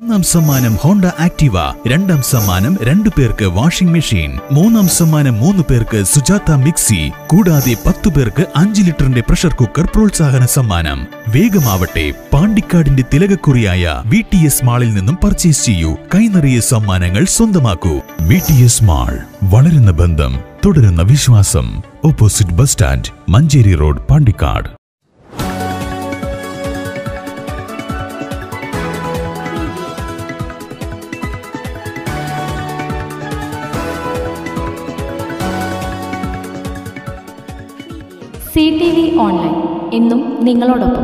ഒന്നാം സമ്മാനം Honda Activa രണ്ടാം സമ്മാനം രണ്ടു പേർക്ക് വാഷിംഗ് മെഷീൻ മൂന്നാം സമ്മാനം മൂന്ന് പേർക്ക് സുജാത മിക്സി കൂടാതെ പത്തു പേർക്ക് അഞ്ച് ലിറ്ററിന്റെ പ്രഷർ കുക്കർ പ്രോത്സാഹന സമ്മാനം വേഗമാവട്ടെ പാണ്ടിക്കാടിന്റെ തിലകക്കുറിയായ വി ടി എസ് മാളിൽ നിന്നും പർച്ചേസ് ചെയ്യൂ കൈനിറിയ സമ്മാനങ്ങൾ സ്വന്തമാക്കൂ വി ടി എസ് മാൾ വളരുന്ന ബന്ധം തുടരുന്ന വിശ്വാസം opposite bus stand Manjeri road Pandikkad C T V online എന്നും നിങ്ങളോടൊപ്പം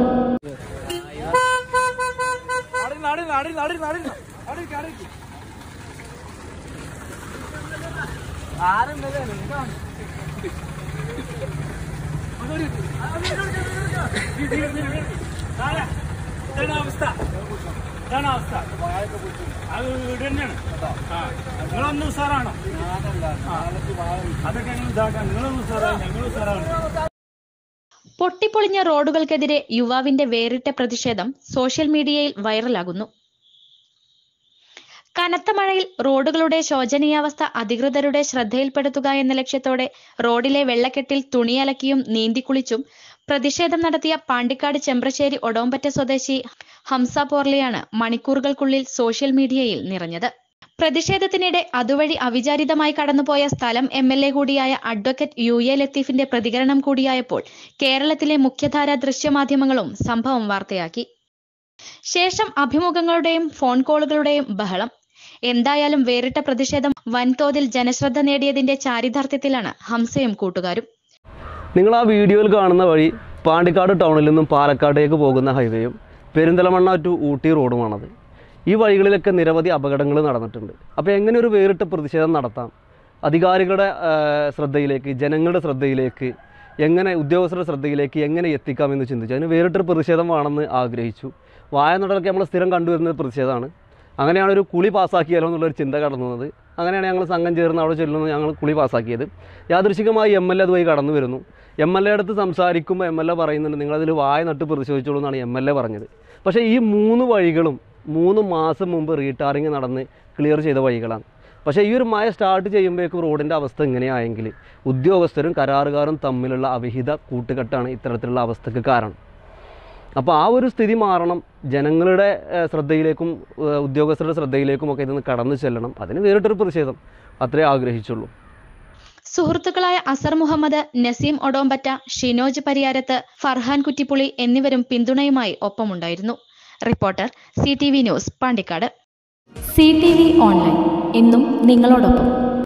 ഇതാണ് അവസ്ഥ ഇതാണ് അവസ്ഥ അത് വീട് തന്നെയാണ് ആ നിങ്ങളൊന്നും ഉസാറാണോ ആ. അതൊക്കെ ഞങ്ങൾ ഇതാക്കാം നിങ്ങളൊന്നും ഉസാറാണ് ഞങ്ങൾ ഉസാറാണ് പൊട്ടിപ്പൊളിഞ്ഞ റോഡുകൾക്കെതിരെ യുവാവിന്റെ വേറിട്ട പ്രതിഷേധം സോഷ്യൽ മീഡിയയിൽ വൈറലാകുന്നു കനത്ത മഴയിൽ റോഡുകളുടെ ശോചനീയാവസ്ഥ അധികൃതരുടെ ശ്രദ്ധയിൽപ്പെടുത്തുക എന്ന ലക്ഷ്യത്തോടെ റോഡിലെ വെള്ളക്കെട്ടിൽ തുണിയലക്കിയും നീന്തിക്കുളിച്ചും പ്രതിഷേധം നടത്തിയ പാണ്ടിക്കാട് ചെമ്പ്രശ്ശേരി ഒടോമ്പറ്റ സ്വദേശി ഹംസ പോർലിയാണ് മണിക്കൂറുകൾക്കുള്ളിൽ സോഷ്യൽ മീഡിയയിൽ നിറഞ്ഞത് പ്രതിഷേധത്തിനിടെ അതുവഴി അവിചാരിതമായി കടന്നുപോയ സ്ഥലം എം എൽ എ കൂടിയായ അഡ്വക്കേറ്റ് യു എ ലത്തീഫിന്റെ പ്രതികരണം കൂടിയായപ്പോൾ കേരളത്തിലെ മുഖ്യധാരാ ദൃശ്യമാധ്യമങ്ങളും സംഭവം വാർത്തയാക്കി ശേഷം അഭിമുഖങ്ങളുടെയും ഫോൺ കോളുകളുടെയും ബഹളം എന്തായാലും വേറിട്ട പ്രതിഷേധം വൻതോതിൽ ജനശ്രദ്ധ നേടിയതിന്റെ ചാരിതാർത്ഥ്യത്തിലാണ് ഹംസയും കൂട്ടുകാരും നിങ്ങൾ ആ വീഡിയോയിൽ കാണുന്ന വഴി പാണ്ടിക്കാട് ടൗണിൽ നിന്നും പാലക്കാടേക്ക് പോകുന്ന ഹൈവേയും പെരിന്തലമണ്ണ ടു ഊട്ടി റോഡുമാണത് ഈ വഴികളിലൊക്കെ നിരവധി അപകടങ്ങൾ നടന്നിട്ടുണ്ട് അപ്പോൾ എങ്ങനെ ഒരു വേറിട്ട പ്രതിഷേധം നടത്താം അധികാരികളുടെ ആ, ശ്രദ്ധയിലേക്ക് ജനങ്ങളുടെ ശ്രദ്ധയിലേക്ക് എങ്ങനെ ഉദ്യോഗസ്ഥരുടെ ശ്രദ്ധയിലേക്ക് എങ്ങനെ എത്തിക്കാമെന്ന് ചിന്തിച്ചു അതിന് വേറിട്ടൊരു പ്രതിഷേധം വേണമെന്ന് ആഗ്രഹിച്ചു വായനടലൊക്കെ നമ്മൾ സ്ഥിരം കണ്ടുവരുന്ന ഒരു പ്രതിഷേധമാണ് അങ്ങനെയാണ് ഒരു കുളി പാസ്സാക്കിയാലോ എന്നുള്ളൊരു ചിന്ത കടന്നു വന്നത് അങ്ങനെയാണ് ഞങ്ങൾ സംഘം ചേർന്ന് അവിടെ ചെല്ലുന്നു ഞങ്ങൾ കുളി പാസ്സാക്കിയത് യാദൃശികമായി എം എൽ എ അതുവഴി കടന്നു വരുന്നു എം എൽ എ അടുത്ത് സംസാരിക്കുമ്പോൾ എം എൽ എ പറയുന്നുണ്ട് നിങ്ങളതിൽ വായ നട്ട് പരിശോധിച്ചോളൂ എന്നാണ് എം എൽ എ പറഞ്ഞത് പക്ഷേ ഈ മൂന്ന് വഴികളും മൂന്ന് മാസം മുമ്പ് റീടാറിങ് നടന്ന് ക്ലിയർ ചെയ്ത വഴികളാണ് പക്ഷേ ഈ ഒരു മഴ സ്റ്റാർട്ട് ചെയ്യുമ്പോഴേക്കും റോഡിൻ്റെ അവസ്ഥ ഇങ്ങനെയായെങ്കിൽ ഉദ്യോഗസ്ഥരും കരാറുകാരും തമ്മിലുള്ള അവിഹിത കൂട്ടുകെട്ടാണ് ഇത്തരത്തിലുള്ള അവസ്ഥക്ക് കാരണം അപ്പോൾ ആ ഒരു സ്ഥിതി മാറണം ജനങ്ങളുടെ ഏഹ്, ശ്രദ്ധയിലേക്കും ഏഹ്, ഉദ്യോഗസ്ഥരുടെ ശ്രദ്ധയിലേക്കും ഒക്കെ ഇതൊന്ന് കടന്നു ചെല്ലണം അതിന് വേറിട്ടൊരു പ്രതിഷേധം അത്രേ ആഗ്രഹിച്ചുള്ളൂ സുഹൃത്തുക്കളായ അസർ മുഹമ്മദ് നസീം ഒടോമ്പറ്റ ഷിനോജ് പരിയാരത്ത് ഫർഹാൻ കുറ്റിപ്പുളി എന്നിവരും പിന്തുണയുമായി ഒപ്പമുണ്ടായിരുന്നു reporter C T V news Pandikkad C T V online എന്നും നിങ്ങളോടൊപ്പം